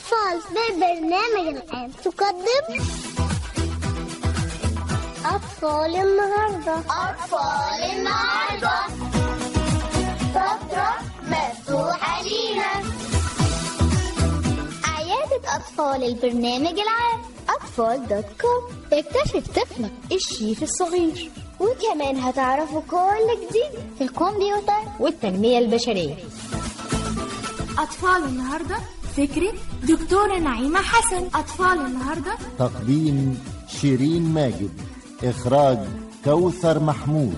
الأطفال في برنامج العام تقدم أطفال النهاردة أطفال النهاردة فترة مفتوحة لينا عيادة أطفال البرنامج العام أطفال دوت كوم اكتشف طفلك الشيف الصغير وكمان هتعرفوا كل جديد في الكمبيوتر والتنمية البشرية أطفال النهاردة فكرة دكتورة نعيمة حسن أطفال النهاردة تقديم شيرين ماجد إخراج كوثر محمود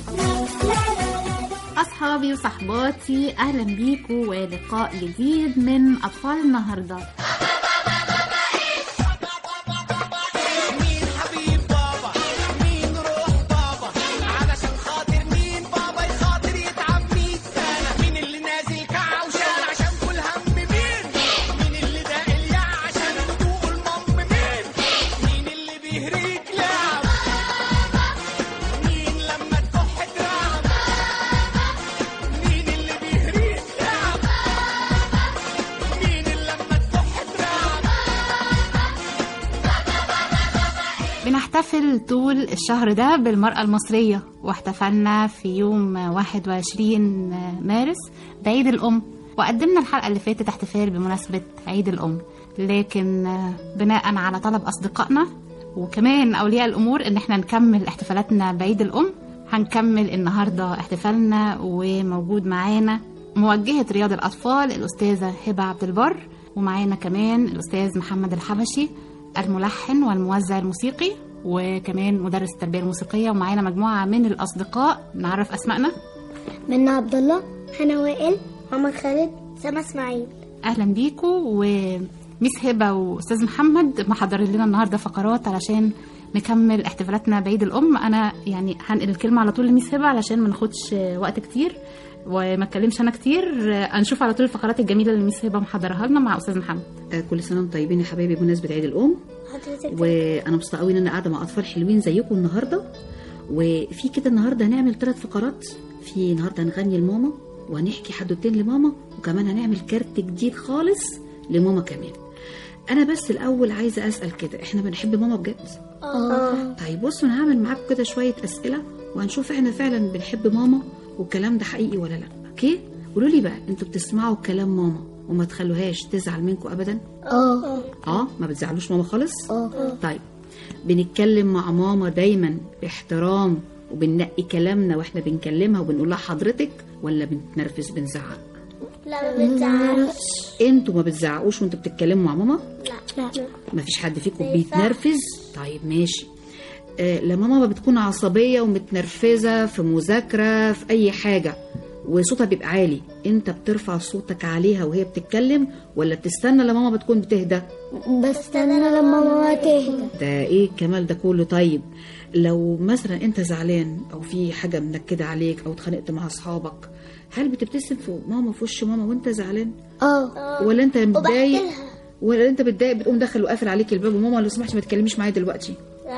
أصحابي وصحباتي أهلا بيكم ولقاء جديد من أطفال النهاردة مين حبيب بابا مين روح بابا علشان خاطر مين بابا يخاطر يتعب مية سنة مين اللي نازل كعوشان عشان كل هم مين مين اللي داق اليع عشان تدوق المم مين مين اللي بيهريك لعب مين لما تكح ترعب مين اللي بيهريك لعب مين اللي لما تكح ترعب بنحتفل طول الشهر ده بالمرأة المصرية واحتفلنا في يوم 21 مارس بعيد الأم وقدمنا الحلقة اللي فاتت احتفال بمناسبة عيد الأم لكن بناء على طلب أصدقائنا وكمان أولياء الأمور إن احنا نكمل احتفالاتنا بعيد الأم هنكمل النهاردة احتفالنا وموجود معانا موجهة رياض الأطفال الأستاذة هبة عبد البر ومعانا كمان الأستاذ محمد الحبشي الملحن والموزع الموسيقي وكمان مدرس التربية الموسيقية ومعانا مجموعة من الأصدقاء نعرف أسمائنا منا عبد الله هنا وائل عمر خالد سما اسماعيل أهلا بيكم وميس هبة وأستاذ محمد محضرين لنا النهاردة فقرات علشان نكمل احتفالاتنا بعيد الأم أنا يعني هنقل الكلمة على طول لميس هبة علشان ما ناخدش وقت كتير وما اتكلمش انا كتير هنشوف على طول الفقرات الجميله اللي ميس هبه محضرها لنا مع استاذ محمد آه، كل سنه وانتم طيبين يا حبايبي بمناسبه عيد الام حضرتك وانا مبسوطه قوي ان انا قاعده مع اطفال حلوين زيكم النهارده وفي كده النهارده هنعمل ثلاث فقرات في النهارده هنغني لماما وهنحكي حدوتين لماما وكمان هنعمل كارت جديد خالص لماما كمان انا بس الاول عايزه اسال كده احنا بنحب ماما بجد اه طيب بصوا انا هعمل معاكم كده شويه اسئله وهنشوف احنا فعلا بنحب ماما والكلام ده حقيقي ولا لا اوكي قولوا لي بقى انتوا بتسمعوا كلام ماما وما تخلوهاش تزعل منكم ابدا اه اه ما بتزعلوش ماما خالص اه طيب بنتكلم مع ماما دايما باحترام وبننقي كلامنا واحنا بنكلمها وبنقول لها حضرتك ولا بنتنرفز بنزعق لا ما بتزعلش انتوا ما بتزعقوش وانتوا بتتكلموا مع ماما لا لا ما فيش حد فيكم ما بيتنرفز طيب ماشي آه لما ماما بتكون عصبيه ومتنرفزه في مذاكره في اي حاجه وصوتها بيبقى عالي انت بترفع صوتك عليها وهي بتتكلم ولا بتستنى لما ماما بتكون بتهدى بستنى لما ماما تهدى ده ايه الكمال ده كله طيب لو مثلا انت زعلان او في حاجه منكده عليك او اتخانقت مع اصحابك هل بتبتسم في ماما في وش ماما وانت زعلان اه ولا انت متضايق لها. ولا انت متضايق بتقوم داخل وقافل عليك الباب وماما لو سمحتي ما تكلميش معايا دلوقتي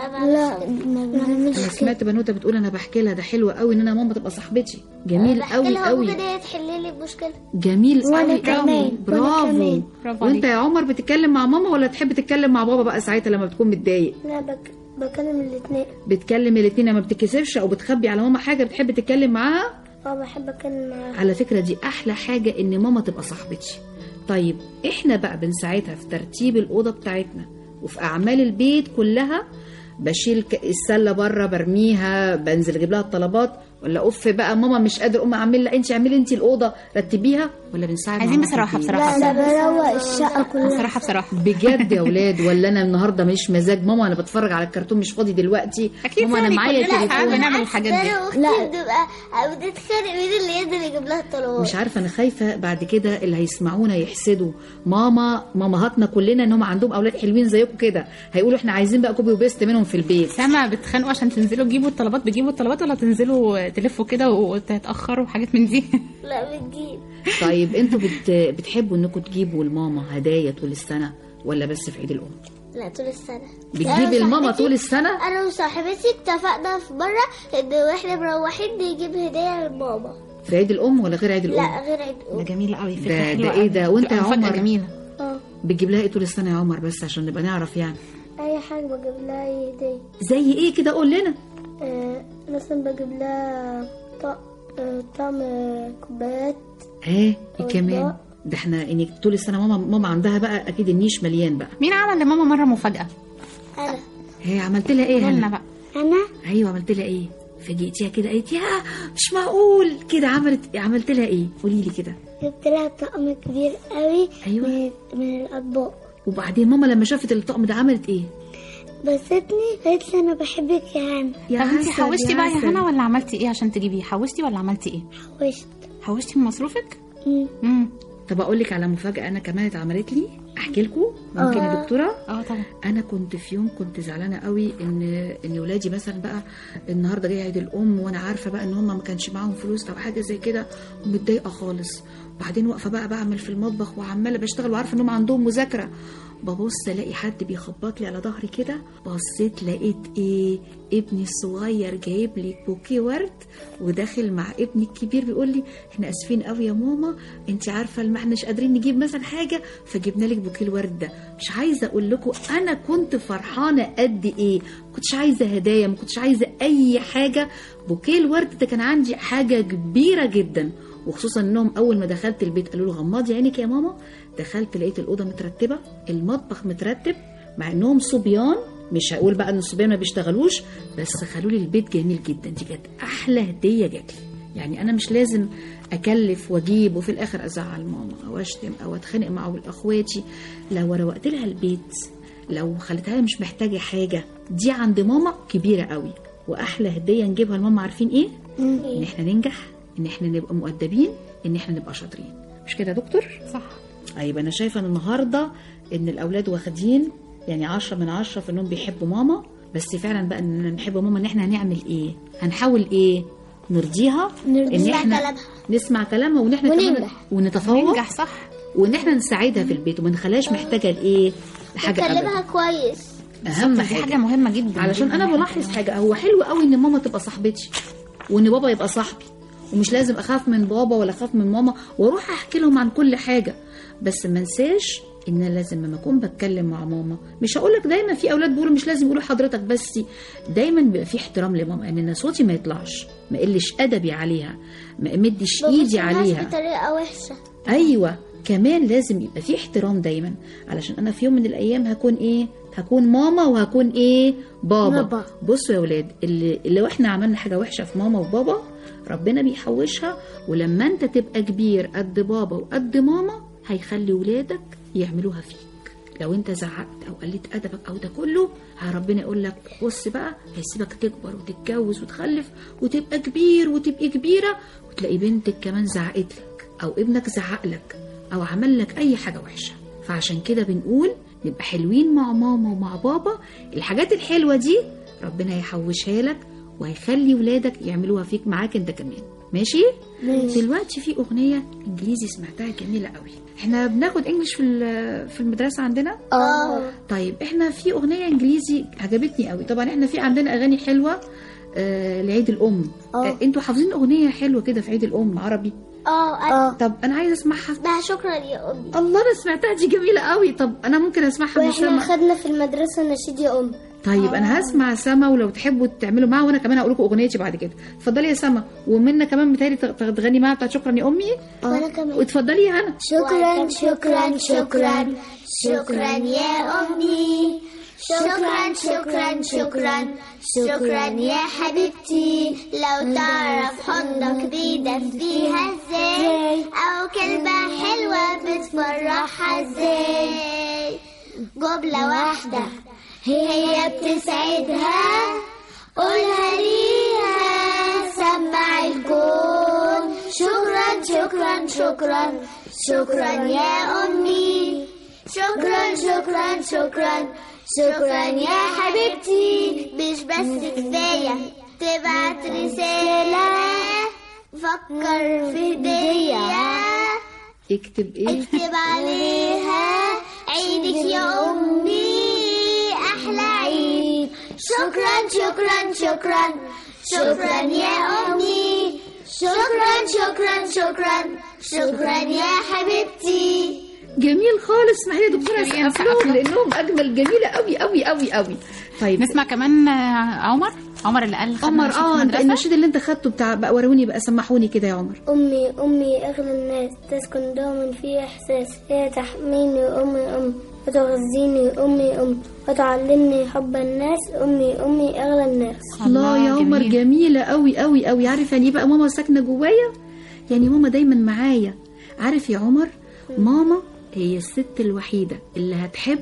لا ما بعملش انا سمعت بنوته بتقول انا بحكي لها ده حلو قوي ان انا ماما تبقى صاحبتي جميل قوي قوي كده تحل لي المشكله جميل وأنا قوي كمان، قوي وأنا برافو كمان. برافو وانت عليك. يا عمر بتتكلم مع ماما ولا تحب تتكلم مع بابا بقى ساعتها لما بتكون متضايق لا بك... بكلم الاثنين بتكلم الاثنين ما بتتكسفش او بتخبي على ماما حاجه بتحب تتكلم معاها اه بحب اتكلم معاها على فكره دي احلى حاجه ان ماما تبقى صاحبتي طيب احنا بقى بنساعدها في ترتيب الاوضه بتاعتنا وفي اعمال البيت كلها بشيل ك- السله بره برميها بنزل اجيب لها الطلبات ولا اوف بقى ماما مش قادر اقوم اعمل لا انت اعملي انت الاوضه رتبيها ولا بنساعد عايزين ماما في بصراحة البيت؟ بصراحة. لا لا بروق الشقه كلها بصراحه بصراحه بجد يا اولاد ولا انا النهارده ماليش مزاج ماما انا بتفرج على الكرتون مش فاضي دلوقتي أكيد ماما انا يعني معايا كلنا ساعات تليفون بنعمل الحاجات دي انا واختي بتبقى بتتخانق مين اللي يقدر يجيب لها الطلبات مش عارفه انا خايفه بعد كده اللي هيسمعونا يحسدوا ماما مامهاتنا كلنا ان هم عندهم اولاد حلوين زيكم كده هيقولوا احنا عايزين بقى كوبي وبيست منهم في البيت سما بتخانقوا عشان تنزلوا تجيبوا الطلبات بتجيبوا الطلبات ولا تنزلوا تلفوا كده وتتاخروا وحاجات من دي لا بتجيب طيب انتوا بت... بتحبوا انكم تجيبوا لماما هدايا طول السنه ولا بس في عيد الام لا طول السنه بتجيب الماما طول السنه انا وصاحبتي اتفقنا في مره ان واحنا مروحين نجيب هديه لماما في عيد الام ولا غير عيد الام لا غير عيد ده جميل قوي فكره ده- حلوة ده إيه قوي. ده؟ وأنت يا بتبقى مفاجأة عمر؟ جميله اه بتجيب لها ايه طول السنه يا عمر بس عشان نبقى نعرف يعني اي حاجه بجيب لها أي هديه زي ايه كده قول لنا آه، مثلا بجيب لها طق- آه، طقم آه، كوبايات ايه ايه كمان الله. ده احنا انك طول السنه ماما ماما عندها بقى اكيد النيش مليان بقى مين عمل لماما مره مفاجاه انا هي عملت لها ايه قولنا هنا بقى انا ايوه عملت لها ايه فاجئتيها كده قالت يا مش معقول كده عملت عملت لها ايه قولي لي كده جبت لها طقم كبير قوي أيوة. من, من الاطباق وبعدين ماما لما شافت الطقم ده عملت ايه بستني قالت لي انا بحبك يا هنا يا طب انت عسل، حوشتي بقى يا عسل. هنا ولا عملتي ايه عشان تجيبيه حوشتي ولا عملتي ايه حوشت حوشتي من مصروفك مم. امم طب اقول لك على مفاجاه انا كمان اتعملت لي احكي لكم ممكن يا دكتوره اه طبعا انا كنت في يوم كنت زعلانه قوي ان ان ولادي مثلا بقى النهارده جاي عيد الام وانا عارفه بقى ان هم ما كانش معاهم فلوس او حاجه زي كده ومتضايقه خالص وبعدين واقفه بقى بعمل في المطبخ وعماله بشتغل وعارفه انهم عندهم مذاكره ببص الاقي حد بيخبط لي على ظهري كده بصيت لقيت ايه ابني الصغير جايب لي بوكيه ورد وداخل مع ابني الكبير بيقول لي احنا اسفين قوي يا ماما انت عارفه ما احناش قادرين نجيب مثلا حاجه فجبنا لك بوكيه الورد ده مش عايزه اقول لكم انا كنت فرحانه قد ايه ما كنتش عايزه هدايا ما كنتش عايزه اي حاجه بوكيه الورد ده كان عندي حاجه كبيره جدا وخصوصا انهم اول ما دخلت البيت قالوا له غمضي عينك يا ماما دخلت لقيت الاوضه مترتبه المطبخ مترتب مع انهم صبيان مش هقول بقى ان الصبيان ما بيشتغلوش بس خلوا لي البيت جميل جدا دي كانت احلى هديه جات لي يعني انا مش لازم اكلف واجيب وفي الاخر ازعل ماما او اشتم او اتخانق مع اخواتي لو روقت لها البيت لو خليتها مش محتاجه حاجه دي عند ماما كبيره قوي واحلى هديه نجيبها لماما عارفين ايه ان احنا ننجح ان احنا نبقى مؤدبين ان احنا نبقى شاطرين مش كده يا دكتور صح طيب انا شايفه ان النهارده ان الاولاد واخدين يعني عشرة من عشرة في انهم بيحبوا ماما بس فعلا بقى ان نحب ماما ان احنا هنعمل ايه هنحاول ايه نرضيها ان نسمع احنا كلامها. نسمع كلامها وان احنا كمان وننجح. ونتفوق ننجح صح وان احنا نساعدها في البيت وما نخليهاش محتاجه لايه لحاجه بكلمها ابدا كويس اهم دي حاجه حاجه مهمه جدا علشان جداً انا إحنا بلاحظ كمان. حاجه هو حلو قوي ان ماما تبقى صاحبتي وان بابا يبقى صاحبي ومش لازم اخاف من بابا ولا اخاف من ماما واروح احكي لهم عن كل حاجه بس ما انساش ان أنا لازم لما اكون بتكلم مع ماما مش هقول لك دايما في اولاد بيقولوا مش لازم يقولوا حضرتك بس دايما بيبقى في احترام لماما ان انا صوتي ما يطلعش ما اقلش ادبي عليها ما امدش ايدي عليها بطريقه وحشه ايوه كمان لازم يبقى في احترام دايما علشان انا في يوم من الايام هكون ايه هكون ماما وهكون ايه بابا, بابا. بصوا يا ولاد اللي لو احنا عملنا حاجه وحشه في ماما وبابا ربنا بيحوشها ولما انت تبقى كبير قد بابا وقد ماما هيخلي ولادك يعملوها فيك لو انت زعقت او قلت ادبك او ده كله ها ربنا يقول لك بص بقى هيسيبك تكبر وتتجوز وتخلف وتبقى كبير وتبقي كبيره وتلاقي بنتك كمان زعقت لك او ابنك زعق لك او عمل لك اي حاجه وحشه فعشان كده بنقول نبقى حلوين مع ماما ومع بابا الحاجات الحلوه دي ربنا هيحوشها لك وهيخلي ولادك يعملوها فيك معاك انت كمان ماشي دلوقتي في اغنيه انجليزي سمعتها جميله قوي احنا بناخد انجلش في ال- في المدرسه عندنا اه طيب احنا في اغنيه انجليزي عجبتني قوي طبعا احنا في عندنا اغاني حلوه آه لعيد الام آه. آه انتوا حافظين اغنيه حلوه كده في عيد الام عربي اه اه طب انا عايزه اسمعها بقى شكرا يا امي الله انا سمعتها دي جميله قوي طب انا ممكن اسمعها من واحنا سما خدنا في المدرسه نشيد يا امي طيب انا هسمع سما ولو تحبوا تعملوا معاها وانا كمان هقول لكم اغنيتي بعد كده اتفضلي يا سما ومنا كمان متهيألي تغ- تغني معاها بتاعت شكرا يا امي وانا كمان واتفضلي يا هنا شكرا شكرا شكرا شكرا يا أمي شكرا شكرا شكرا شكرا يا حبيبتي لو تعرف حضنك بيدفيها ازاي أو كلمة حلوة بتفرحها ازاي جملة واحدة هي بتسعدها قولها ليها سمع الكون شكرا شكرا شكرا شكرا يا أمي شكرا شكرا شكرا شكرا يا حبيبتي مش بس كفاية تبعت رسالة فكر في هدية اكتب ايه اكتب عليها عيدك يا أمي أحلى عيد شكرا شكرا شكرا شكرا يا أمي شكرا شكرا شكرا شكرا يا حبيبتي جميل خالص اسمحي لي يا دكتوره شيرين اسقف لهم سقف لهم. لانهم اجمل جميله قوي قوي قوي قوي طيب نسمع كمان آه، عمر عمر اللي قال خدنا عمر نشيد في اه المدرسة. النشيد اللي انت خدته بتاع بقى وروني بقى سمحوني كده يا عمر أمي أمي أغلى الناس تسكن دوما في إحساس هي تحميني أمي أم وتغذيني أمي أم وتعلمني حب الناس أمي أمي أغلى الناس الله يا عمر جميل. جميلة قوي قوي قوي عارف يعني ايه بقى ماما ساكنة جوايا يعني ماما دايما معايا عارف يا عمر ماما هي الست الوحيدة اللي هتحب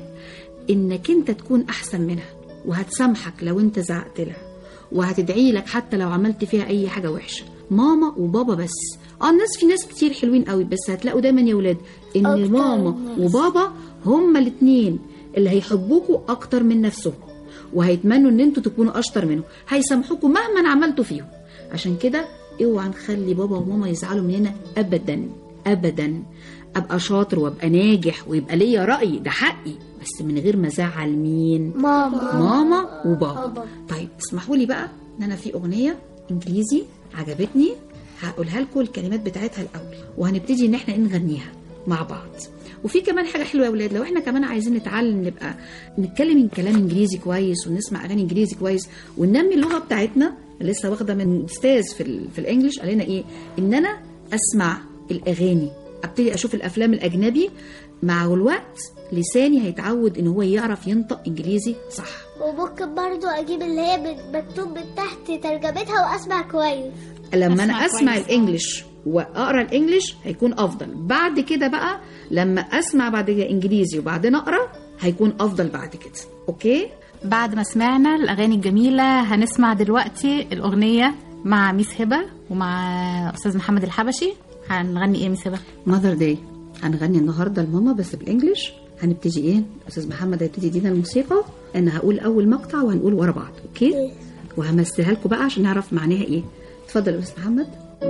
انك انت تكون احسن منها وهتسامحك لو انت زعقت لها وهتدعي لك حتى لو عملت فيها اي حاجة وحشة ماما وبابا بس اه الناس في ناس كتير حلوين قوي بس هتلاقوا دايما يا ولاد ان أكتر ماما الناس. وبابا هما الاتنين اللي هيحبوكوا اكتر من نفسهم وهيتمنوا ان انتوا تكونوا اشطر منهم هيسامحوكوا مهما عملتوا فيهم عشان كده اوعى نخلي بابا وماما يزعلوا مننا ابدا ابدا ابقى شاطر وابقى ناجح ويبقى ليا راي ده حقي بس من غير ما ازعل مين ماما ماما وبابا بابا. طيب اسمحوا لي بقى ان انا في اغنيه انجليزي عجبتني هقولها لكم الكلمات بتاعتها الاول وهنبتدي ان احنا نغنيها مع بعض وفي كمان حاجه حلوه يا اولاد لو احنا كمان عايزين نتعلم نبقى نتكلم كلام انجليزي كويس ونسمع اغاني انجليزي كويس وننمي اللغه بتاعتنا لسه واخده من استاذ في ال في الانجليش قال لنا ايه ان انا اسمع الاغاني ابتدي اشوف الافلام الاجنبي مع الوقت لساني هيتعود ان هو يعرف ينطق انجليزي صح وممكن برضو أجيب اللي هي بت- مكتوب من تحت ترجمتها وأسمع كويس لما انا أسمع اسمع كويس. الانجليش واقرا الانجليش هيكون افضل بعد كده بقى لما اسمع بعد كده انجليزي وبعدين اقرا هيكون افضل بعد كده اوكي بعد ما سمعنا الأغاني الجميلة هنسمع دلوقتي الأغنية مع ميس هبة ومع أستاذ محمد الحبشي هنغني إيه يا ميس هبة؟ ماذر داي هنغني النهارده لماما بس بالانجليش هنبتدي ايه استاذ محمد هيبتدي يدينا الموسيقى انا هقول اول مقطع وهنقول ورا بعض اوكي وهمثلها لكم بقى عشان نعرف معناها ايه اتفضل يا استاذ محمد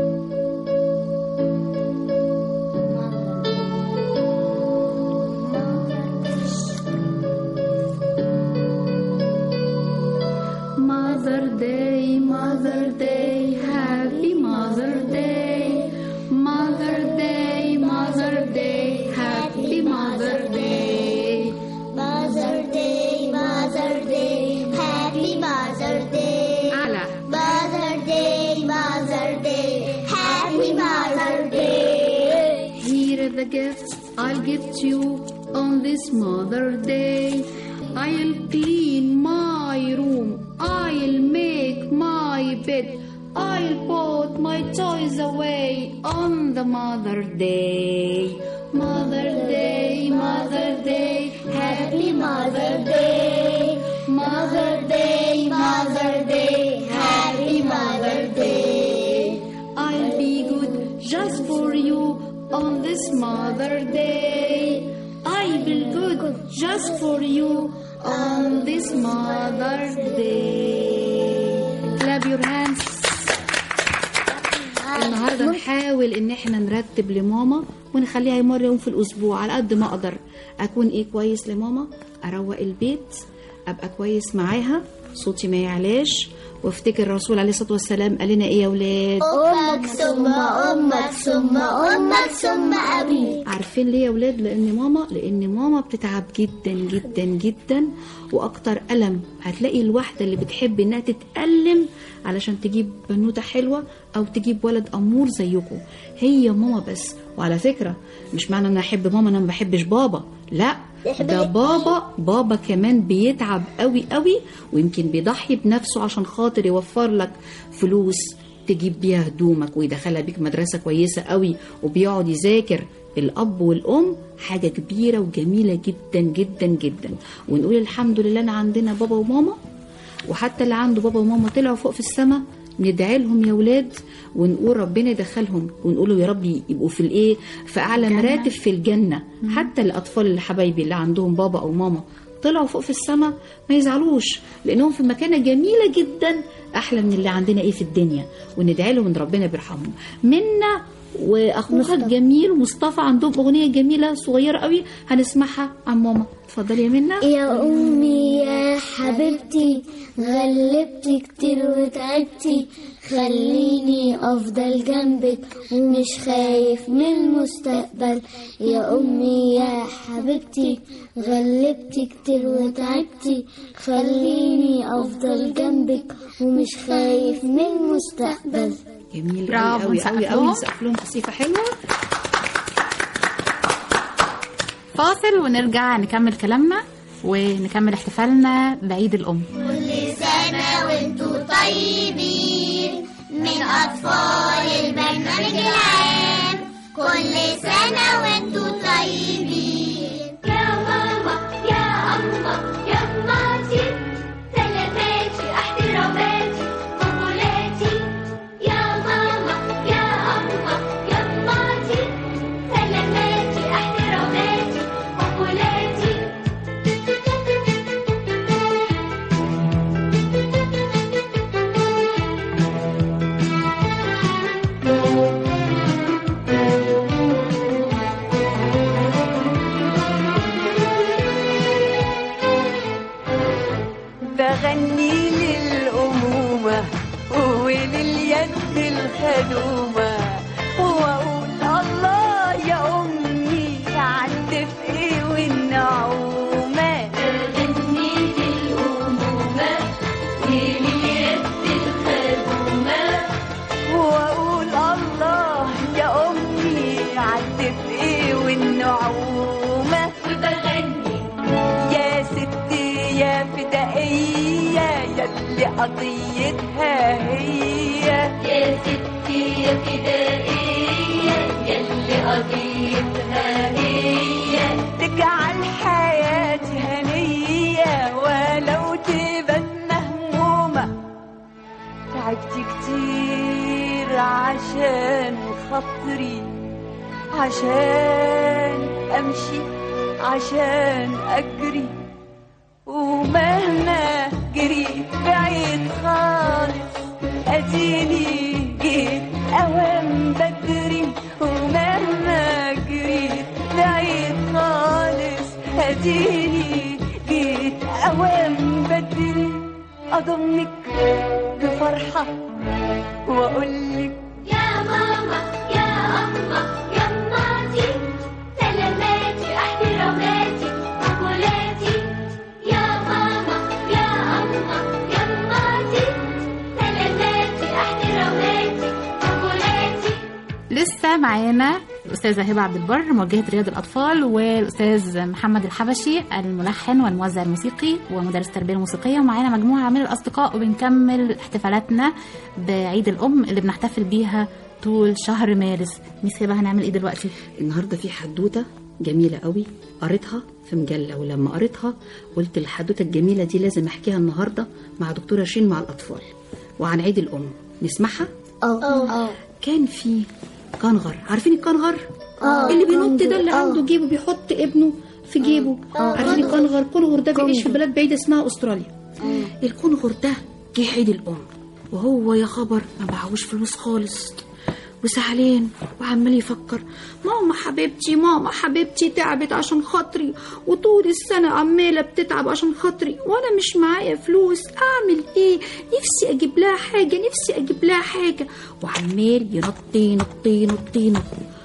Mother Day, Mother Day, Happy Mother Day. Mother Day, Mother Day, Happy Mother Day. Mother Day Mother Day Happy Mother Day أعلى Mother Day Mother Day Happy Mother Day Here are the gifts I'll give to you on this Mother Day. I'll clean my room. I'll make my bed. I'll put my toys away on the Mother Day. Mother Day, Mother Day, Happy Mother Day. Mother Day, Mother Day, Happy Mother Day. I'll be good just for you on this Mother Day. I will good just for you on this Mother Day. Clap your hands. النهارده نحاول ان احنا نرتب لماما ونخليها يمر يوم في الاسبوع على قد ما اقدر اكون ايه كويس لماما اروق البيت ابقى كويس معاها صوتي ما يعلاش وافتكر الرسول عليه الصلاه والسلام قال لنا ايه يا ولاد أمك ثم أمك ثم أمك ثم أبيك عارفين ليه يا ولاد لان ماما لان ماما بتتعب جدا جدا جدا واكتر الم هتلاقي الواحده اللي بتحب انها تتالم علشان تجيب بنوته حلوه او تجيب ولد امور زيكم هي ماما بس وعلى فكره مش معنى ان انا احب ماما انا ما بحبش بابا لا ده بابا بابا كمان بيتعب قوي قوي ويمكن بيضحي بنفسه عشان خاطر يوفر لك فلوس تجيب بيها هدومك ويدخلها بيك مدرسة كويسة قوي وبيقعد يذاكر الأب والأم حاجة كبيرة وجميلة جدا جدا جدا ونقول الحمد لله أنا عندنا بابا وماما وحتى اللي عنده بابا وماما طلعوا فوق في السماء ندعي لهم يا ولاد ونقول ربنا يدخلهم ونقول يا رب يبقوا في الايه في اعلى مراتب في الجنه حتى الاطفال اللي حبايبي اللي عندهم بابا او ماما طلعوا فوق في السماء ما يزعلوش لانهم في مكانه جميله جدا احلى من اللي عندنا ايه في الدنيا وندعي لهم ان ربنا بيرحمهم منا واخوها الجميل مصطفى عندهم اغنيه جميله صغيره قوي هنسمعها عن ماما اتفضلي يا منا يا أمي يا حبيبتي غلبتي كتير وتعبتي خليني أفضل جنبك ومش خايف من المستقبل يا أمي يا حبيبتي غلبتي كتير وتعبتي خليني أفضل جنبك ومش خايف من المستقبل جميل برافو، قوي نسقف قوي قوي لهم. نسقف لهم قصيفه حلوه فاصل ونرجع نكمل كلامنا ونكمل احتفالنا بعيد الأم كل سنة وانتوا طيبين من أطفال البرنامج العام كل سنة وانتوا طيبين يا ماما يا أما يا أماتي سلاماتي احتراماتي قبولاتي يا ماما يا أما يا أماتي سلاماتي احتراماتي قبولاتي بغني للأمومة ولليد الخدومة وأقول الله يا أمي عالدفء والنعومة بغني للأمومة ولليد الخدومة وأقول الله يا أمي عالدفء والنعومة وبغني يا ستي يا فدائية يلي قضيتها هي يا ستي يا فدائية يلي قضيتها هي تجعل حياتي هنية ولو تبان مهمومة تعبت كتير عشان خاطري عشان امشي عشان اجري ومهما جريت بعيد خالص اديني جيت اوام بدري ومهما جريت بعيد خالص اديني جيت اوام بدري اضمك بفرحه واقولك يا ماما يا أما يا أماتي سلاماتي احتراماتي قبولاتي يا ماما يا أما يا أماتي سلاماتي احتراماتي قبولاتي لسه معانا الأستاذة هبة عبد البر موجهة رياض الأطفال والأستاذ محمد الحبشي الملحن والموزع الموسيقي ومدرس التربية الموسيقية ومعانا مجموعة من الأصدقاء وبنكمل احتفالاتنا بعيد الأم اللي بنحتفل بيها طول شهر مارس ميس هبة هنعمل إيه دلوقتي؟ النهارده في حدوته جميله قوي قريتها في مجله ولما قريتها قلت الحدوته الجميله دي لازم احكيها النهارده مع دكتوره شيرين مع الاطفال وعن عيد الام نسمعها اه كان في كنغر عارفين الكنغر آه، اللي بينط ده كنغر، اللي آه. عنده جيبه بيحط ابنه في جيبه عارفين الكنغر الكنغر ده بيعيش في بلاد بعيده اسمها استراليا الكنغر ده جه عيد الام وهو يا خبر ما معهوش فلوس خالص وزعلان وعمال يفكر ماما حبيبتي ماما حبيبتي تعبت عشان خاطري وطول السنة عمالة بتتعب عشان خاطري وأنا مش معايا فلوس أعمل إيه نفسي أجيب لها حاجة نفسي أجيب لها حاجة وعمال ينط ينط ينط ينط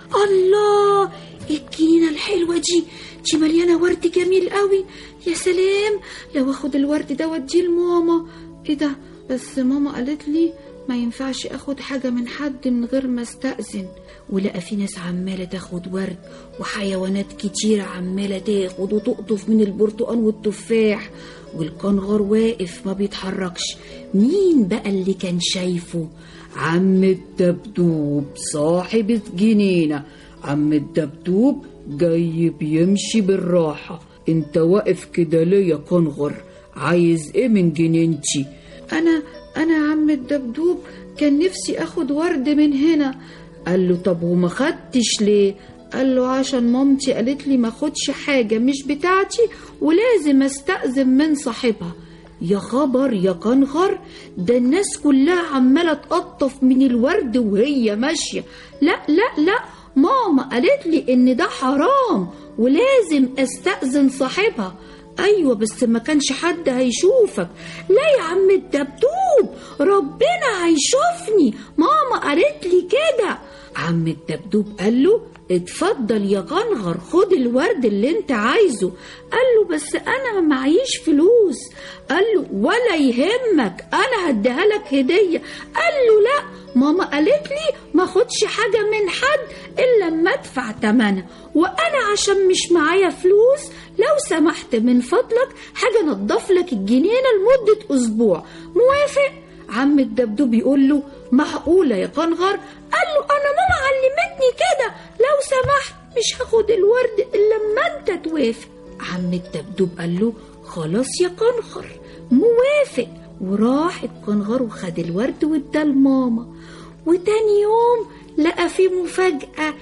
الله الجنينة الحلوة دي دي مليانة ورد جميل قوي يا سلام لو اخد الورد ده واديه لماما ايه ده بس ماما قالت لي ما ينفعش اخد حاجة من حد من غير ما استأذن ولقى في ناس عمالة تاخد ورد وحيوانات كتير عمالة تاخد وتقطف من البرتقال والتفاح والكنغر واقف ما بيتحركش مين بقى اللي كان شايفه عم الدبدوب صاحب الجنينة عم الدبدوب جاي بيمشي بالراحة انت واقف كده ليه يا كنغر عايز ايه من جنينتي انا انا يا عم الدبدوب كان نفسي اخد ورد من هنا قال له طب وما خدتش ليه قال له عشان مامتي قالت لي ما خدش حاجة مش بتاعتي ولازم استأذن من صاحبها يا خبر يا كنغر ده الناس كلها عمالة تقطف من الورد وهي ماشية لا لا لا ماما قالت لي ان ده حرام ولازم استأذن صاحبها ايوه بس ما كانش حد هيشوفك لا يا عم الدبدوب ربنا هيشوفني ماما قالت لي كده عم الدبدوب قال له اتفضل يا غنغر خد الورد اللي انت عايزه قال له بس انا ما معيش فلوس قال له ولا يهمك انا هديها لك هديه قال له لا ماما قالت لي ما خدش حاجه من حد الا لما ادفع تمنها وانا عشان مش معايا فلوس لو سمحت من فضلك حاجه نضف لك الجنينه لمده اسبوع موافق عم الدبدوب يقول له معقوله يا قنغر قال له انا ماما علمتني كده لو سمحت مش هاخد الورد الا لما انت توافق عم الدبدوب قال له خلاص يا قنغر موافق وراح القنغر وخد الورد واداه لماما وتاني يوم لقى فيه مفاجأة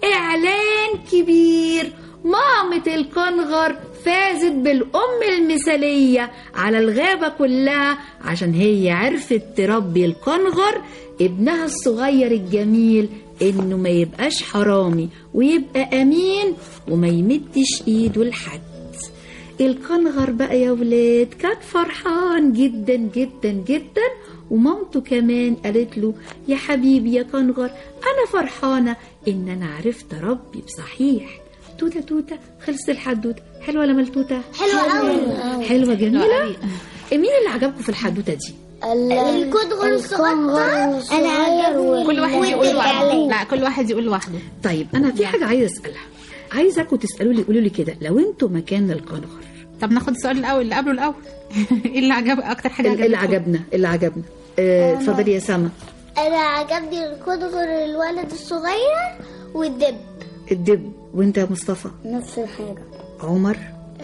إعلان كبير مامة القنغر فازت بالأم المثالية على الغابة كلها عشان هي عرفت تربي القنغر ابنها الصغير الجميل إنه ما يبقاش حرامي ويبقى أمين وما يمدش إيده لحد القنغر بقى يا ولاد كان فرحان جدا جدا جدا ومامته كمان قالت له يا حبيبي يا قنغر انا فرحانه ان انا عرفت اربي بصحيح توته توته خلص الحدوته حلوه ولا ملتوته حلوة قوي حلوه جميله مين اللي عجبكم في الحدوته دي الكدغر الصغير انا عجبني كل واحد يقول لوحده لا كل واحد يقول لوحده طيب انا في حاجه عايزه اسالها عايزاكم تسالوا لي قولوا لي كده لو انتوا مكان القنغر طب ناخد السؤال الاول اللي قبله الاول ايه اللي عجب اكتر حاجه اللي عجبتكم؟ عجبنا اللي عجبنا آه، اتفضلي يا سما انا عجبني الكدغر الولد الصغير والدب الدب وانت يا مصطفى نفس الحاجة عمر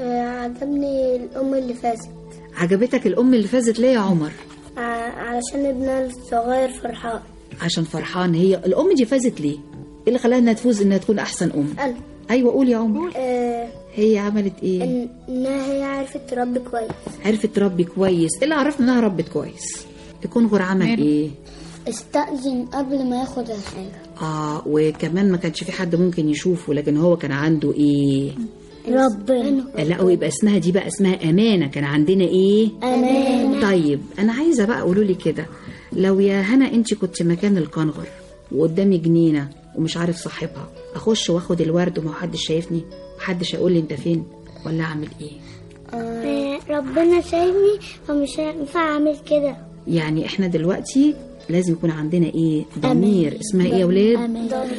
عجبني الأم اللي فازت عجبتك الام اللي فازت ليه يا عمر علشان ابنها الصغير فرحان عشان فرحان هي الام دي فازت ليه ايه اللي خلاها انها تفوز انها تكون احسن ام قال ايوه قول يا عمر آه هي عملت ايه إن إنها هي عرفت تربي كويس عرفت تربي كويس ايه اللي عرفنا انها ربت كويس الكونغر عمل ماله؟ ايه استأذن قبل ما ياخد الحاجة اه وكمان ما كانش في حد ممكن يشوفه لكن هو كان عنده ايه ربنا لا يبقى اسمها دي بقى اسمها امانه كان عندنا ايه أمان طيب انا عايزه بقى قولوا لي كده لو يا هنا انت كنت مكان الكنغر وقدامي جنينه ومش عارف صاحبها اخش واخد الورد وما حدش شايفني محدش هيقول لي انت فين ولا اعمل ايه ربنا شايفني فمش هينفع أعمل كده يعني احنا دلوقتي لازم يكون عندنا ايه ضمير اسمها ايه يا ولاد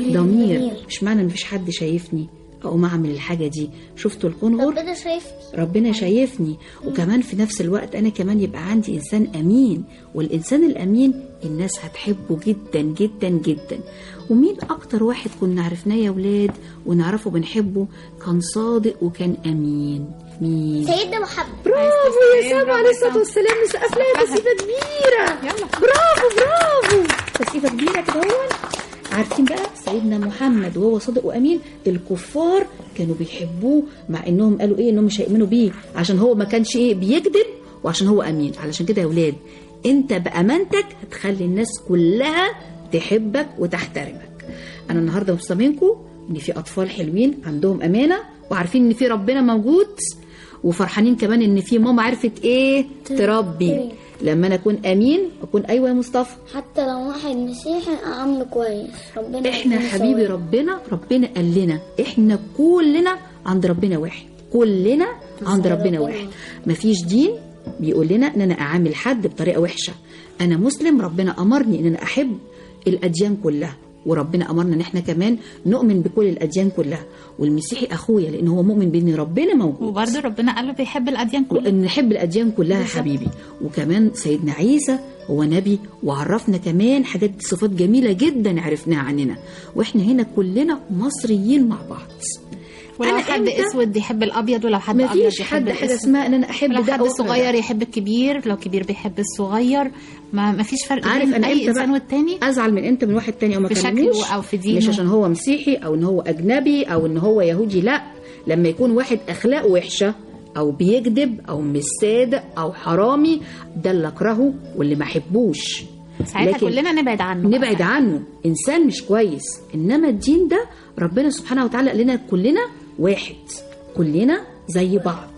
ضمير مش معنى مفيش حد شايفني اقوم اعمل الحاجه دي شفتوا الكنغر ربنا شايفني ربنا شايفني وكمان في نفس الوقت انا كمان يبقى عندي انسان امين والانسان الامين الناس هتحبه جدا جدا جدا ومين اكتر واحد كنا عرفناه يا ولاد ونعرفه بنحبه كان صادق وكان امين مين سيدنا محمد برافو يا سامع عليه الصلاه والسلام نسقف لها تسقيفه كبيره يلا. برافو برافو تسقيفه كبيره كده هو عارفين بقى سيدنا محمد وهو صادق وامين الكفار كانوا بيحبوه مع انهم قالوا ايه انهم مش هيؤمنوا بيه عشان هو ما كانش ايه بيكذب وعشان هو امين علشان كده يا ولاد انت بامانتك هتخلي الناس كلها تحبك وتحترمك انا النهارده مصممكم ان في اطفال حلوين عندهم امانه وعارفين ان في ربنا موجود وفرحانين كمان ان في ماما عرفت ايه تربي لما انا اكون امين اكون ايوه يا مصطفى حتى لو واحد مسيحي أعمله كويس ربنا احنا يكون حبيبي سوي. ربنا ربنا قال لنا احنا كلنا عند ربنا واحد كلنا عند ربنا واحد مفيش دين بيقول لنا ان انا اعامل حد بطريقه وحشه انا مسلم ربنا امرني ان انا احب الاديان كلها وربنا امرنا ان احنا كمان نؤمن بكل الاديان كلها والمسيحي اخويا لان هو مؤمن بان ربنا موجود وبرضه ربنا قال له بيحب الاديان كلها وان نحب الاديان كلها يا حبيبي وكمان سيدنا عيسى هو نبي وعرفنا كمان حاجات صفات جميله جدا عرفناها عننا واحنا هنا كلنا مصريين مع بعض ولو أنا حد إمتى؟ اسود يحب الابيض ولو حد ابيض مفيش يحب حد حاجه الاسود اسمها ان انا احب لو ده حد أو أكره ده. صغير يحب الكبير لو كبير بيحب الصغير ما ما فيش فرق عارف بين انا اي امتى انسان بقى والتاني ازعل من امتى من واحد تاني او ما في شكله كلموش أو في دينه. مش عشان هو مسيحي او ان هو اجنبي او ان هو يهودي لا لما يكون واحد اخلاقه وحشه او بيكذب او مش صادق او حرامي ده اللي اكرهه واللي ما احبوش ساعتها لكن كلنا نبعد عنه نبعد عنه انسان مش كويس انما الدين ده ربنا سبحانه وتعالى قال لنا كلنا واحد كلنا زي بعض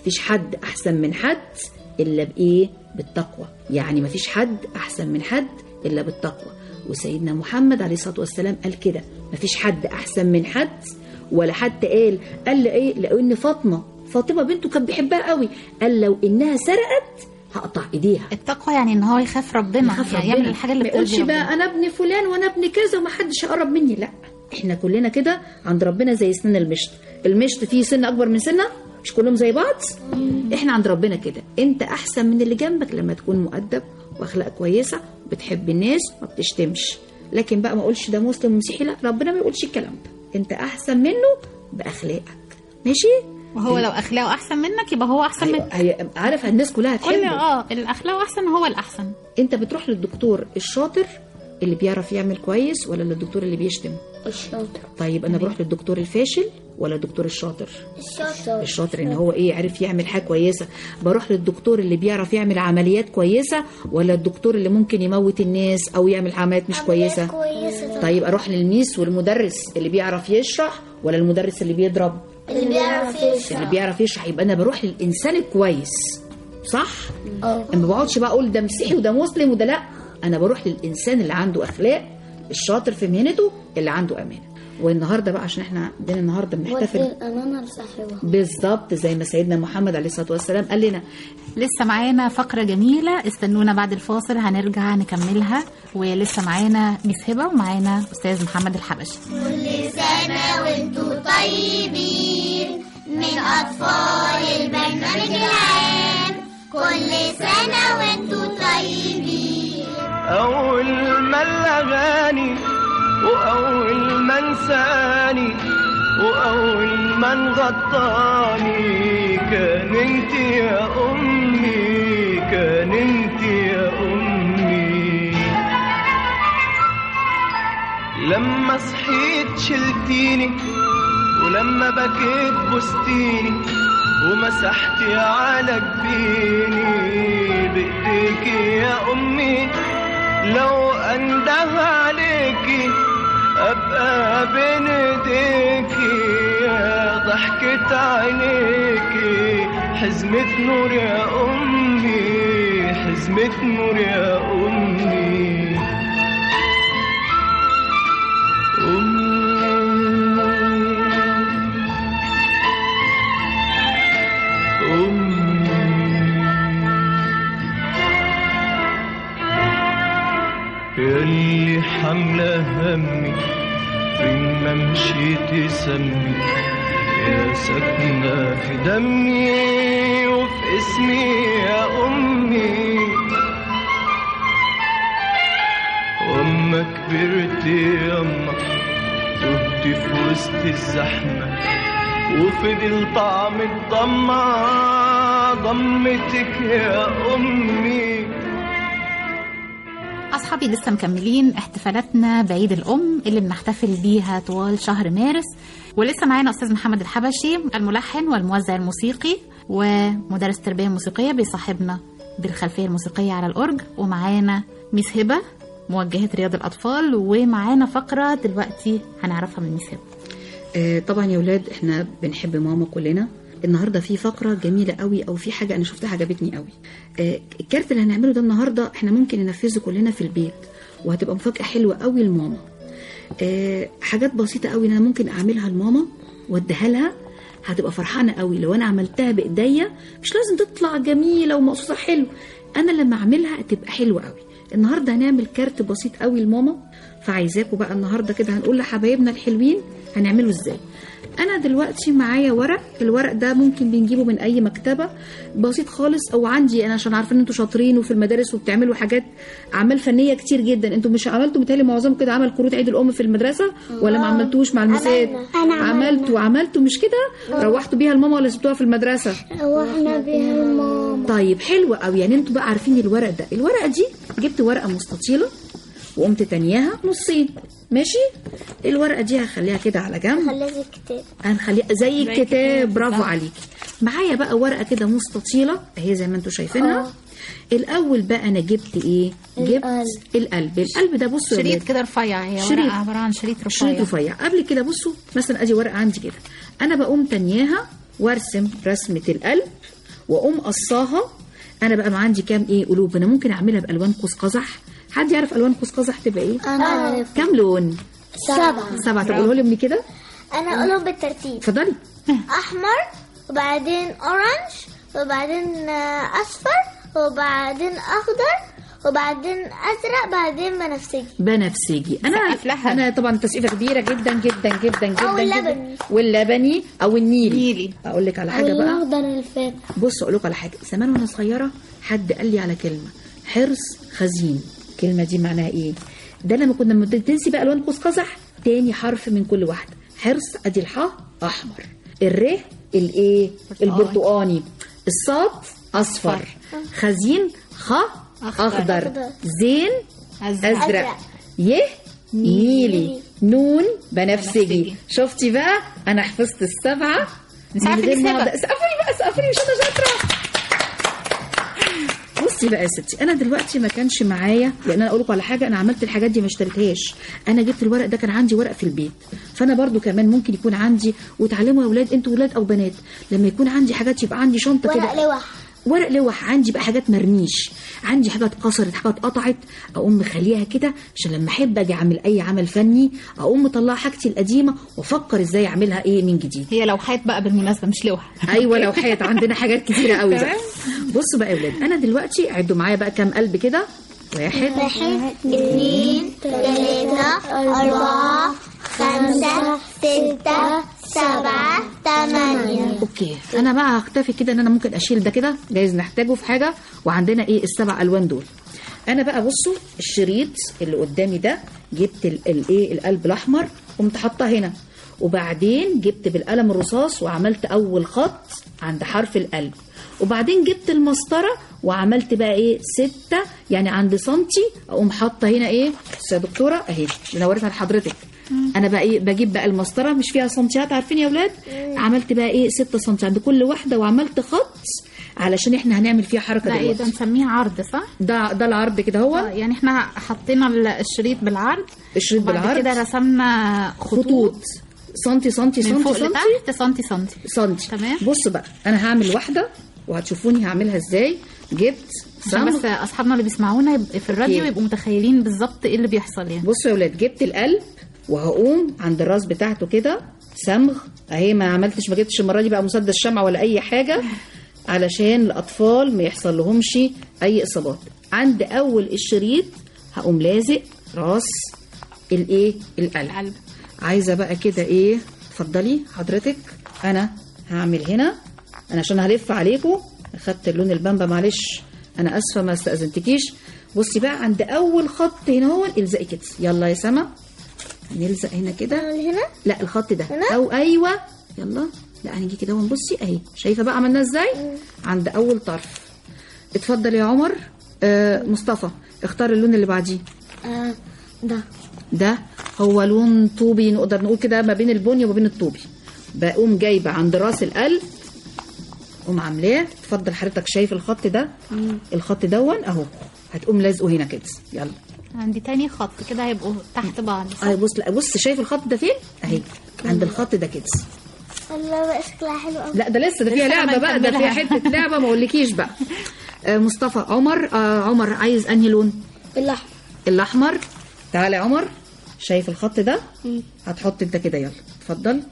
مفيش حد احسن من حد الا بايه بالتقوى يعني مفيش حد احسن من حد الا بالتقوى وسيدنا محمد عليه الصلاه والسلام قال كده مفيش حد احسن من حد ولا حد قال قال ايه لو ان فاطمه فاطمه بنته كان بيحبها قوي قال لو انها سرقت هقطع ايديها التقوى يعني ان هو يخاف ربنا يخاف يعني ربنا. يعمل الحاجه اللي ما يقولش بترضي بقى ربنا انا ابن فلان وانا ابن كذا وما حدش هيقرب مني لا احنا كلنا كده عند ربنا زي سنان المشط المشط فيه سن اكبر من سنه مش كلهم زي بعض احنا عند ربنا كده انت احسن من اللي جنبك لما تكون مؤدب واخلاق كويسه بتحب الناس ما بتشتمش لكن بقى ما اقولش ده مسلم ومسيحي لا ربنا ما يقولش الكلام ده انت احسن منه باخلاقك ماشي وهو لو اخلاقه احسن منك يبقى هو احسن منك هي هي- عارف الناس كلها كل هتحبه اه الاخلاق احسن هو الاحسن انت بتروح للدكتور الشاطر اللي بيعرف يعمل كويس ولا للدكتور اللي بيشتم الشاطر طيب انا بروح للدكتور الفاشل ولا الدكتور الشاطر الشاطر الشاطر ان هو ايه عرف يعمل حاجه كويسه بروح للدكتور اللي بيعرف يعمل عمليات كويسه ولا الدكتور اللي ممكن يموت الناس او يعمل عمليات مش كويسه كويسة طيب اروح للميس والمدرس اللي بيعرف يشرح ولا المدرس اللي بيضرب اللي بيعرف اللي يشرح بيعرف يشرح يبقى انا بروح للانسان الكويس صح اه ما بقعدش بقى اقول ده مسيحي وده مسلم وده لا انا بروح للانسان اللي عنده اخلاق الشاطر في مهنته اللي عنده امانه والنهارده بقى عشان احنا عندنا النهارده بنحتفل الأمانة لصاحبها بالظبط زي ما سيدنا محمد عليه الصلاه والسلام قال لنا لسه معانا فقرة جميلة استنونا بعد الفاصل هنرجع نكملها ولسه معانا ميس هبة ومعانا أستاذ محمد الحبشي كل سنة وانتوا طيبين من أطفال البرنامج العام كل سنة وانتوا طيبين أول ما الأغاني وأول ما انساني وأول ما انغطاني كان انت يا أمي كان انت يا أمي لما صحيت شلتيني ولما بكيت بستيني ومسحتي على جبيني بايديكي يا امي لو انده عليكي ابقى بين ايديكي يا ضحكة عينيكي حزمة نور يا امي حزمة نور يا امي أمي يلي حملة همي فين ما مشيت سمي يا ساكنة في دمي وفي اسمي يا أمي وأما كبرت يما تهت في وسط الزحمة وفضل طعم الضمة ضمتك يا أمي أصحابي لسه مكملين احتفالاتنا بعيد الأم اللي بنحتفل بيها طوال شهر مارس ولسه معانا أستاذ محمد الحبشي الملحن والموزع الموسيقي ومدرس تربية موسيقية بيصاحبنا بالخلفية الموسيقية على الأورج ومعانا ميس هبة موجهة رياض الأطفال ومعانا فقرة دلوقتي هنعرفها من ميس هبة آه، طبعا يا ولاد احنا بنحب ماما كلنا النهارده في فقره جميله قوي او في حاجه انا شفتها عجبتني قوي آه، الكارت اللي هنعمله ده النهارده احنا ممكن ننفذه كلنا في البيت وهتبقى مفاجاه حلوه قوي لماما آه، حاجات بسيطه قوي انا ممكن اعملها لماما واديها لها هتبقى فرحانه قوي لو انا عملتها بايديا مش لازم تطلع جميله ومقصوصه حلو انا لما اعملها تبقى حلوه قوي النهارده هنعمل كارت بسيط قوي لماما فعايزاكم بقى النهارده كده هنقول لحبايبنا الحلوين هنعمله ازاي انا دلوقتي معايا ورق الورق ده ممكن بنجيبه من اي مكتبه بسيط خالص او عندي انا عشان عارفه ان انتوا شاطرين وفي المدارس وبتعملوا حاجات اعمال فنيه كتير جدا انتوا مش عملتوا متهيألي معظمكم كده عمل كروت عيد الام في المدرسه ولا ما عملتوش مع المسات عملنا. أنا عملتوا عملتوا مش كده روحتوا بيها الماما ولا سبتوها في المدرسه روحنا بيها الماما طيب حلو قوي يعني انتوا بقى عارفين الورق ده الورقه دي جبت ورقه مستطيله وقمت تانياها نصين ماشي الورقه دي هخليها كده على جنب خليها زي الكتاب هنخليها زي الكتاب الكتاب، برافو صح. عليكي معايا بقى ورقه كده مستطيله اهي زي ما انتوا شايفينها آه. الاول بقى انا جبت ايه جبت القلب. القلب القلب ده بصوا يا شريط ولاد. كده رفيع هي شريط. ورقة عبارة عن شريط رفيع شريط رفيع قبل كده بصوا مثلا ادي ورقه عندي كده انا بقوم تانياها وارسم رسمه القلب واقوم قصاها انا بقى ما عندي كام ايه قلوب انا ممكن اعملها بالوان قوس قزح حد يعرف الوان قوس قزح تبقى ايه أنا عارف كام لون سبعة سبعه طب قولوا لي من كده أنا أقولهم بالترتيب اتفضلي أحمر وبعدين أورنج وبعدين آه، أصفر وبعدين أخضر وبعدين أزرق بعدين بنفسجي بنفسجي انا سقف لها. انا طبعا تسقيفه كبيره جدا جدا جدا جدا أو جداً. اللبني. واللبني او النيلي نيلي. اقول لك على حاجه بقى والأخضر الفاتح بص اقول لكم على حاجه زمان وانا صغيره حد قال لي على كلمه حرص خزين الكلمه دي معناها ايه ده لما كنا لما تنسي بقى الوان قوس قزح تاني حرف من كل واحده حرص ادي الحاء احمر الر الايه البرتقاني الصاد اصفر خزين خ أخضر. اخضر أخضر. زين أزرق. ازرق ي نيلي نون بنفسجي بنفسجي. شفتي بقى انا حفظت السبعه مش عارفة من غير ما نحسبها. أقعد- سقفي بقى سقفي مش انا شاطره بصي بقى يا ستي انا دلوقتي ما كانش معايا لان انا اقول لكم على حاجه انا عملت الحاجات دي ما اشتريتهاش انا جبت الورق ده كان عندي ورق في البيت فانا برضو كمان ممكن يكون عندي وتعلموا يا اولاد انتوا ولاد او بنات لما يكون عندي حاجات يبقى عندي شنطه ورق كده لوح ورق لوح عندي بقى حاجات مرميش عندي حاجات كسرت حاجات قطعت اقوم مخليها كده عشان لما احب اجي اعمل اي عمل فني اقوم مطلعه حاجتي القديمه وافكر ازاي اعملها ايه من جديد هي لوحات بقى بالمناسبه مش لوحه ايوه لوحات عندنا حاجات كتيره قوي بقى بصوا بقى يا اولاد انا دلوقتي عدوا معايا بقى كام قلب كده واحد واحد اثنين ثلاثة أربعة خمسة ستة سبعة ثمانية اوكي انا بقى هكتفي كده ان انا ممكن اشيل ده كده جايز نحتاجه في حاجه وعندنا ايه السبع الوان دول انا بقى بصوا الشريط اللي قدامي ده جبت ال- الايه القلب الاحمر قمت حاطاه هنا وبعدين جبت بالقلم الرصاص وعملت اول خط عند حرف القلب وبعدين جبت المسطره وعملت بقى ايه ستة يعني عند سنتي اقوم حاطه هنا ايه بصي يا دكتوره اهي اللي انا وريتها لحضرتك انا بقى ايه بجيب بقى المسطره مش فيها سنتيات عارفين يا اولاد عملت بقى ايه 6 سم عند كل واحده وعملت خط علشان احنا هنعمل فيها حركه ده ايه ده دلوقتي نسميه عرض صح؟ ده ده العرض كده آه، هو يعني احنا حطينا ال- الشريط بالعرض الشريط وبعد بالعرض كده رسمنا خطوط, خطوط سنتي سنتي من سنتي فوق سنتي لتحت سنتي سنتي سنتي تمام. بص بقى انا هعمل واحده وهتشوفوني هعملها ازاي جبت عشان بس صمغ اصحابنا اللي بيسمعونا يبقى في الراديو أوكي. يبقوا متخيلين بالظبط ايه اللي بيحصل يعني بصوا يا ولاد جبت القلب وهقوم عند الراس بتاعته كده صمغ اهي ما عملتش ما جبتش المره دي بقى مسدس شمع ولا اي حاجه علشان الاطفال ما يحصل لهمش اي اصابات عند اول الشريط هقوم لازق راس الايه القلب القلب. عايزه بقى كده ايه اتفضلي حضرتك انا هعمل هنا انا عشان هلف عليكم اخدت اللون البامبا معلش انا اسفه ما استاذنتكيش بصي بقى عند اول خط هنا هو الزقي كده يلا يا سما نلزق هنا كده هنا لا الخط ده هنا؟ او ايوه يلا لا هنيجي كده ونبصي اهي شايفه بقى عملناه ازاي عند اول طرف اتفضل يا عمر آه مصطفى اختار اللون اللي بعديه آه ده ده هو لون طوبي نقدر نقول كده ما بين البني وما بين الطوبي بقوم جايبه عند راس القلب قوم عاملاه اتفضل حضرتك شايف الخط ده الخط دون اهو هتقوم لازقه هنا كده يلا عندي تاني خط كده هيبقوا تحت بعض صح؟ اهي بص لا بص شايف الخط ده فين اهي عند الخط ده كده الله بقى شكلها حلو قوي لا ده لسه ده فيها لسه لعبه بقى ده فيها هنكملها. حته لعبه ما اقولكيش بقى آه مصطفى عمر آه عمر عايز انهي لون الأحمر الاحمر تعالى يا عمر شايف الخط ده هتحط انت كده يلا اتفضل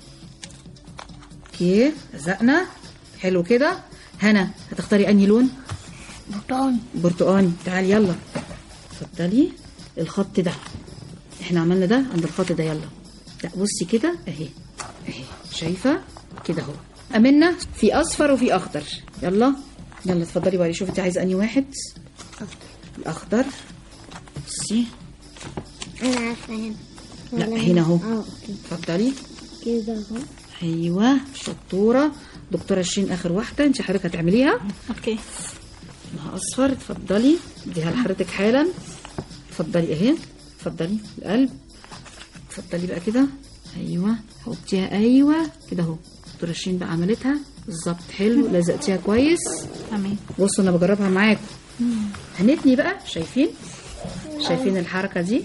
اوكي لزقنا حلو كده هنا هتختاري انهي لون برتقاني برتقاني تعالي يلا اتفضلي الخط ده احنا عملنا ده عند الخط ده يلا لا بصي كده اهي اهي شايفه كده اهو امنا في اصفر وفي اخضر يلا يلا اتفضلي بقى شوفي انت عايزه انهي واحد الاخضر بصي أنا عارفة هنا لا هنا اهو اه اوكي اتفضلي كده اهو ايوه شطوره دكتوره شيرين اخر واحده انت حضرتك هتعمليها اوكي مع اصفر اتفضلي اديها لحضرتك حالا اتفضلي اهي اتفضلي القلب اتفضلي بقى كده ايوه حطيها ايوه كده اهو دكتوره شيرين بقى عملتها بالظبط حلو لزقتيها كويس تمام بصوا انا بجربها معاكم هنتني بقى شايفين شايفين الحركه دي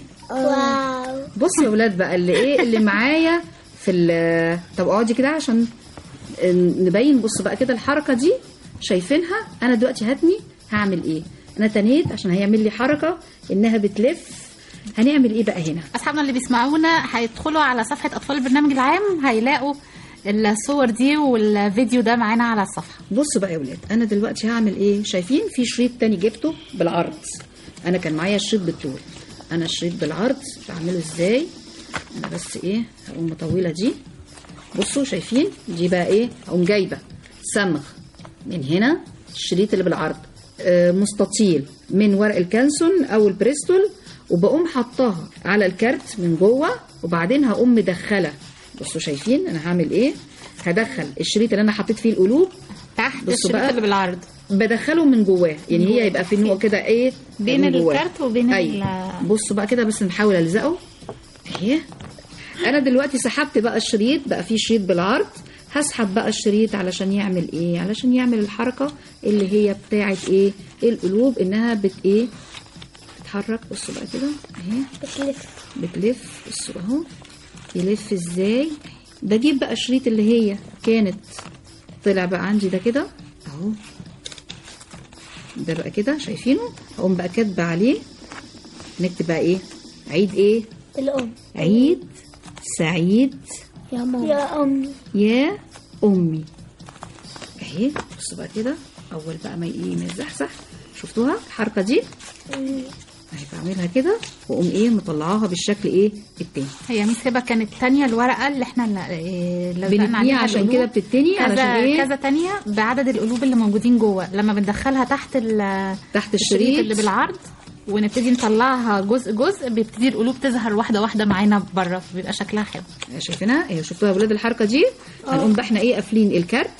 واو بصوا يا ولاد بقى اللي ايه اللي معايا في ال طب اقعدي كده عشان نبين بص بقى كده الحركه دي شايفينها انا دلوقتي هتني هعمل ايه انا تنيت عشان هيعمل لي حركه انها بتلف هنعمل ايه بقى هنا اصحابنا اللي بيسمعونا هيدخلوا على صفحه اطفال البرنامج العام هيلاقوا الصور دي والفيديو ده معانا على الصفحه بصوا بقى يا ولاد انا دلوقتي هعمل ايه شايفين في شريط تاني جبته بالعرض انا كان معايا الشريط بالطول انا الشريط بالعرض بعمله ازاي انا بس ايه هقوم مطوله دي بصوا شايفين دي بقى ايه اقوم جايبه صمغ من هنا الشريط اللي بالعرض آه، مستطيل من ورق الكانسون او البريستول وبقوم حطاها على الكارت من جوه وبعدين هقوم مدخله بصوا شايفين انا هعمل ايه هدخل الشريط اللي انا حطيت فيه القلوب تحت بصوا الشريط بقى. اللي بالعرض بدخله من جواه يعني هي يبقى في نوع كده ايه بين من جواه. الكارت وبين أيوة. ال- بصوا بقى كده بس نحاول الزقه اهي انا دلوقتي سحبت بقى الشريط بقى في شريط بالعرض هسحب بقى الشريط علشان يعمل ايه علشان يعمل الحركه اللي هي بتاعه ايه القلوب انها بت ايه بتتحرك بصوا بقى كده اهي بتلف بتلف بصوا اهو يلف ازاي بجيب بقى الشريط اللي هي كانت طلع بقى عندي ده كده اهو ده بقى كده شايفينه اقوم بقى كاتبه عليه نكتب بقى ايه عيد ايه الأم عيد سعيد يا ماما يا أمي يا امي اهي بصوا بقى كده اول بقى ما ايه ما يزحزح شفتوها الحركه دي اهي بعملها كده واقوم ايه مطلعاها بالشكل ايه التاني هي ميس هبه كانت تانية الورقه اللي احنا ل- إيه لزقنا بنتنيها عليها عشان القلوب. كده بتتني علشان كذا ايه كذا تانية بعدد القلوب اللي موجودين جوه لما بندخلها تحت ال- تحت الشريط الشريط اللي بالعرض ونبتدي نطلعها جزء جزء بيبتدي القلوب تظهر واحده واحده معانا بره بيبقى شكلها حلو شايفينها ايه شفتوها يا ولاد الحركه دي هنقوم بقى احنا ايه قافلين الكارت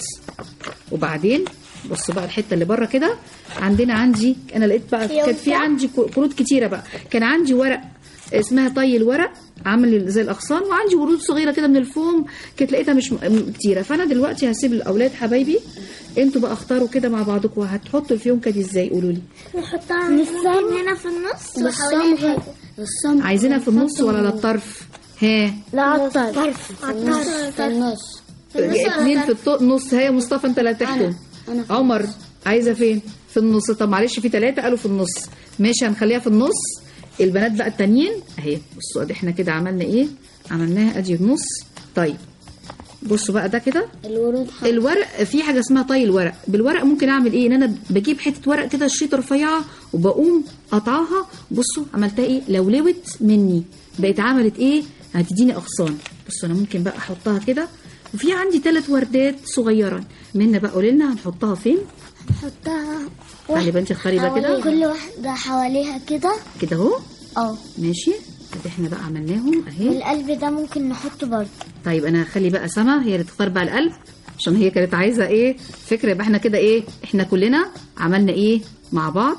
وبعدين بصوا بقى الحته اللي بره كده عندنا عندي انا لقيت بقى كانت في عندي كو- كروت كتيره بقى كان عندي ورق اسمها طي الورق عامل زي الاغصان وعندي ورود صغيره كده من الفوم كانت لقيتها مش م- م- كتيره فانا دلوقتي هسيب الاولاد حبايبي انتوا بقى اختاروا كده مع بعضكم هتحطوا الفيونكه دي ازاي قولوا لي نحطها نصها هنا في النص وحواليها الصمغ عايزينها في النص ولا على الطرف ها لا على الطرف على الطرف في النص اتنين في الطو... نص هي مصطفى انت اللي هتحكم أنا في عمر عايزه فين في النص طب معلش في ثلاثه قالوا في النص ماشي هنخليها في النص البنات بقى التانيين اهي بصوا ادي احنا كده عملنا ايه عملناها ادي النص طيب بصوا بقى ده كده الورود الورق في حاجه اسمها طي الورق بالورق ممكن اعمل ايه ان انا بجيب حته ورق كده شريطه رفيعه وبقوم قطعها بصوا عملتها ايه لولوت مني بقت عملت ايه هتديني اغصان بصوا انا ممكن بقى احطها كده وفي عندي ثلاث وردات صغيره منا بقى قولي لنا هنحطها فين نحطها تعالي بقى انت تخلي بقى كده كل واحدة حواليها كده كده اهو اه ماشي ادي احنا بقى عملناهم اهي القلب ده ممكن نحطه برضه طيب انا هخلي بقى سما هي اللي تختار بقى القلب عشان هي كانت عايزه ايه فكره يبقى احنا كده ايه احنا كلنا عملنا ايه مع بعض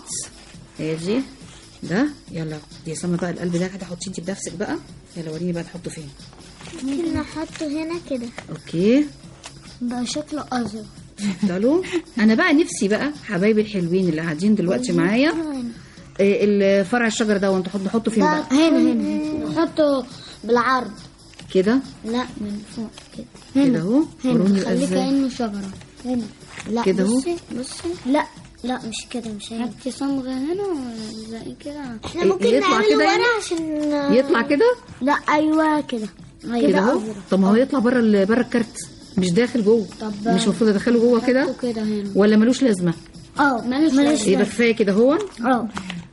هي دي ده يلا دي سما بقى القلب ده كده حطيه انت بنفسك بقى يلا وريني بقى تحطه فين ممكن نحطه هنا كده اوكي بقى شكله أزرق اتفضلوا انا بقى نفسي بقى حبايبي الحلوين اللي قاعدين دلوقتي معايا إيه الفرع الشجر ده وانت نحطه فين بقى هنا هنا نحطه بالعرض كده لا من فوق كده كده اهو وروني خليه الازاي كأنه شجرة هنا لا كده أهو. بصي بصي لا لا مش كده مش هنا حطي صمغة هنا زي كده احنا إيه، ممكن يطلع نعمله كده ورا يعني؟ عشان يطلع كده لا ايوه كده كده اهو أزرق. طب ما هو يطلع بره ال- بره الكارت مش داخل جوه طب مش المفروض ادخله جوه كده حطه كده هنا ولا ملوش لازمه اه مالوش مالوش يبقى كفايه كده هو اه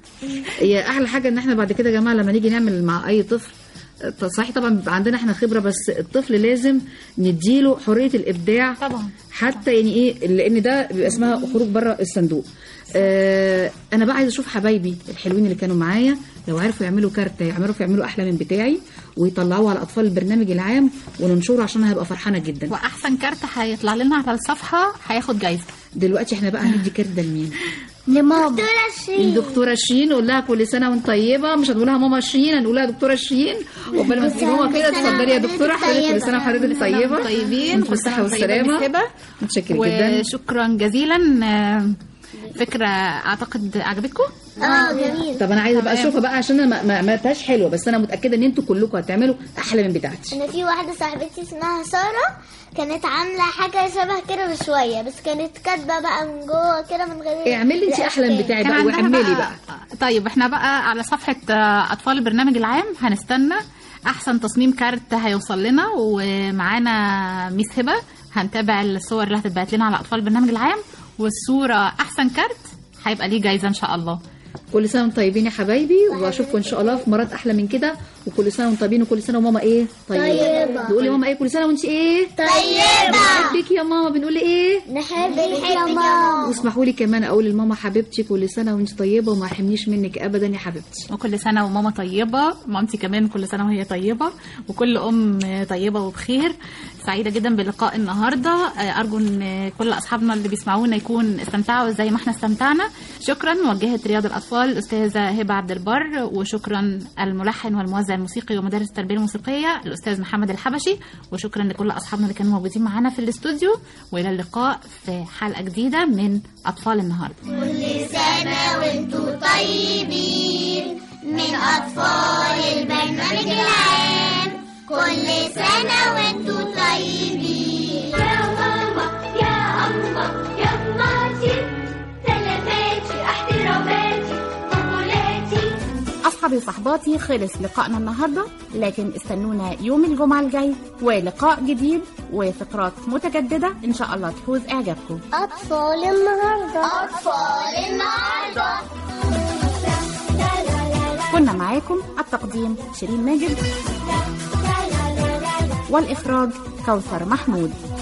هي احلى حاجه ان احنا بعد كده يا جماعه لما نيجي نعمل مع اي طفل ط- صحيح طبعا بيبقى عندنا احنا خبره بس الطفل لازم نديله حريه الابداع طبعا. حتى يعني ايه لان ده بيبقى اسمها خروج بره الصندوق آه انا بقى عايزه اشوف حبايبي الحلوين اللي كانوا معايا لو عرفوا يعملوا كارت يعرفوا يعملوا احلى من بتاعي ويطلعوه على اطفال البرنامج العام وننشره عشان هبقى فرحانه جدا واحسن كارت هيطلع لنا على الصفحه هياخد جايزه دلوقتي احنا بقى هندي كارت ده لمين لماما الدكتوره شيرين نقول لها كل سنه وانت طيبه مش هنقولها ماما شيرين هنقولها دكتوره شيرين وقبل ما تيجي ماما كده اتفضلي يا دكتوره حضرتك كل سنه وحضرتك طيبه طيبين وانتم بالصحه وكل سنة وانتم طيبة والسلامه ميس هبة. متشكر جدا وشكرا جزيلا آه، فكره اعتقد عجبتكم اه جميل طب انا عايزه بقى اشوفها بقى عشان انا ما- ما عملتهاش حلوه بس انا متاكده ان انتوا كلكم هتعملوا احلى من بتاعتي انا في واحده صاحبتي اسمها ساره كانت عامله حاجه شبه كده بشويه بس كانت كاتبه بقى من جوه كده من غير اعملي انت احلى من الأشكال. بتاعي كان بقى عندنا وحملي بقى- بقى طيب احنا بقى على صفحة آه، أطفال البرنامج العام هنستنى أحسن تصميم كارت هيوصل لنا ومعانا ميس هبة هنتابع الصور اللي هتتبعت لنا على أطفال البرنامج العام والصورة أحسن كارت هيبقى ليه جايزة إن شاء الله كل سنه وانتم طيبين يا حبايبي واشوفكم ان شاء الله في مرات احلى من كده وكل سنه وانتم طيبين وكل سنه وماما ايه طيبه طيبة. بنقول يا ماما ايه كل سنه وانت ايه طيبه بنحبك يا ماما بنقول ايه نحبك يا ماما واسمحوا لي كمان اقول لماما حبيبتي كل سنه وانت طيبه وما يحرمنيش منك ابدا يا حبيبتي وكل سنة وماما طيبة مامتي كمان كل سنة وهي طيبة وكل أم طيبة وبخير سعيدة جدا بلقاء النهاردة آه، أرجو أن كل أصحابنا اللي بيسمعونا يكون استمتعوا زي ما احنا استمتعنا شكرا موجهة رياض الأطفال الأستاذة هبة عبد البر وشكرا الملحن والموزع الموسيقي ومدرس التربية الموسيقية الأستاذ محمد الحبشي وشكرا لكل أصحابنا اللي كانوا موجودين معانا في الاستوديو وإلى اللقاء في حلقة جديدة من أطفال النهاردة كل سنة وانتوا طيبين من أطفال البرنامج العام كل سنة وانتوا طيبين يا ماما يا أما يا ماتي سلاماتي احتراماتي قبولاتي أصحابي وصحباتي خلص لقائنا النهاردة لكن استنونا يوم الجمعة الجاي ولقاء جديد وفقرات متجددة إن شاء الله تفوز إعجابكم أطفال النهاردة أطفال النهاردة كنا معاكم التقديم شيرين ماجد والإخراج كوثر محمود